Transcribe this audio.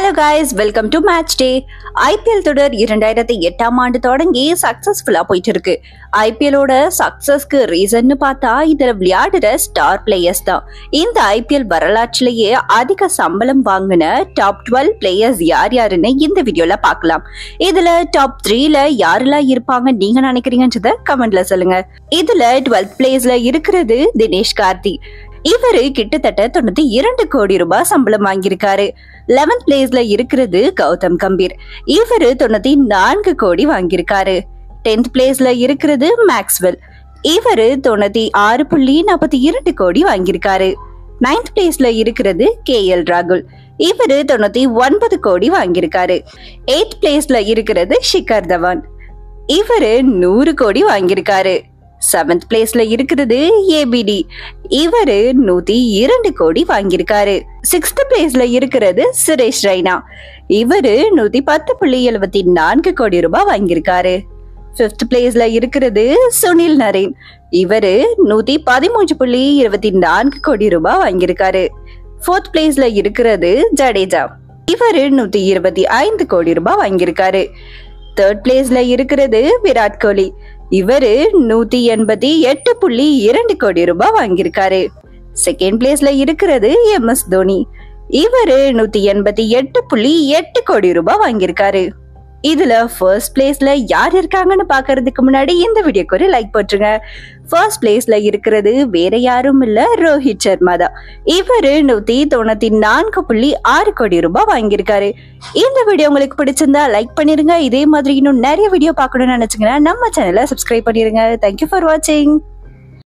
hello guys welcome to match day IPL தொடர் இரண்டாயிரத்தி எட்டாம் ஆண்டு தொடங்கி சக்சஸ்ஃபுல்லா போயிட்டு இருக்கு ஐபிஎலோட சக்சஸ்க்கு ரீசன்னு பார்த்தா இதுல விளையாடுற ஸ்டார் பிளேயர்ஸ் தான் இந்த ஐபிஎல் வரலாற்றிலேயே அதிக சம்பளம் வாங்கின டாப் டுவெல் பிளேயர்ஸ் யார் யாருன்னு இந்த வீடியோல பார்க்கலாம் இதுல டாப் த்ரீல யாரெல்லாம் இருப்பாங்க நீங்க நினைக்கிறீங்கன்றத கமெண்ட்ல சொல்லுங்க இதுல டுவெல்த் பிளேஸ்ல இருக்கிறது தினேஷ் கார்த்தி இவரு கிட்டத்தட்ட தொண்ணூத்தி இரண்டு கோடி ரூபாய் சம்பளம் வாங்கியிருக்காரு லெவன்த் பிளேஸ்ல இருக்கிறது கௌதம் கம்பீர் இவரு தொண்ணூத்தி நான்கு கோடி வாங்கியிருக்காரு டென்த் பிளேஸ்ல இருக்கிறது மேக்ஸ்வெல் இவரு தொண்ணூத்தி ஆறு புள்ளி நாற்பத்தி இரண்டு கோடி வாங்கியிருக்காரு நைன்த் பிளேஸ்ல இருக்கிறது கே எல் ராகுல் இவரு தொண்ணூத்தி ஒன்பது கோடி வாங்கியிருக்காரு எயித் பிளேஸ்ல இருக்கிறது ஷிகர் தவான் இவரு நூறு கோடி வாங்கியிருக்காரு செவன்த் பிளேஸ்ல இருக்கிறது ஏபிடி இவரு நூத்தி இரண்டு கோடி வாங்கியிருக்காரு சிக்ஸ்த் பிளேஸ்ல இருக்கிறது சுரேஷ் ரெய்னா இவரு நூத்தி பத்து புள்ளி எழுபத்தி நான்கு கோடி ரூபாய் வாங்கியிருக்காரு ஃபிஃப்த் பிளேஸ்ல இருக்கிறது சுனில் நரேன் இவரு நூத்தி பதிமூன்று புள்ளி இருபத்தி நான்கு கோடி ரூபாய் வாங்கியிருக்காரு ஃபோர்த் பிளேஸ்ல இருக்கிறது ஜடேஜா இவரு நூத்தி இருபத்தி ஐந்து கோடி ரூபாய் வாங்கியிருக்காரு தேர்ட் பிளேஸ்ல இருக்கிறது விராட் கோலி இவரு நூத்தி எண்பத்தி எட்டு புள்ளி இரண்டு கோடி ரூபாய் வாங்கியிருக்காரு செகண்ட் பிளேஸ்ல இருக்கிறது எம் எஸ் தோனி இவரு நூத்தி எண்பத்தி எட்டு புள்ளி எட்டு கோடி ரூபாய் வாங்கியிருக்காரு இதுல ஃபர்ஸ்ட் பிளேஸ்ல யார் இருக்காங்கன்னு பாக்குறதுக்கு முன்னாடி இந்த வீடியோக்கு ஒரு லைக் போட்டுருங்க ஃபர்ஸ்ட் பிளேஸ்ல இருக்கிறது வேற யாரும் இல்ல ரோஹித் சர்மா தான் இவரு நூத்தி தொண்ணூத்தி நான்கு புள்ளி ஆறு கோடி ரூபாய் வாங்கியிருக்காரு இந்த வீடியோ உங்களுக்கு பிடிச்சிருந்தா லைக் பண்ணிருங்க இதே மாதிரி இன்னும் நிறைய வீடியோ பார்க்கணும்னு நினைச்சீங்கன்னா நம்ம சேனலை சப்ஸ்கிரைப் பண்ணிருங்க தேங்க்யூ ஃபார் வாட்சிங்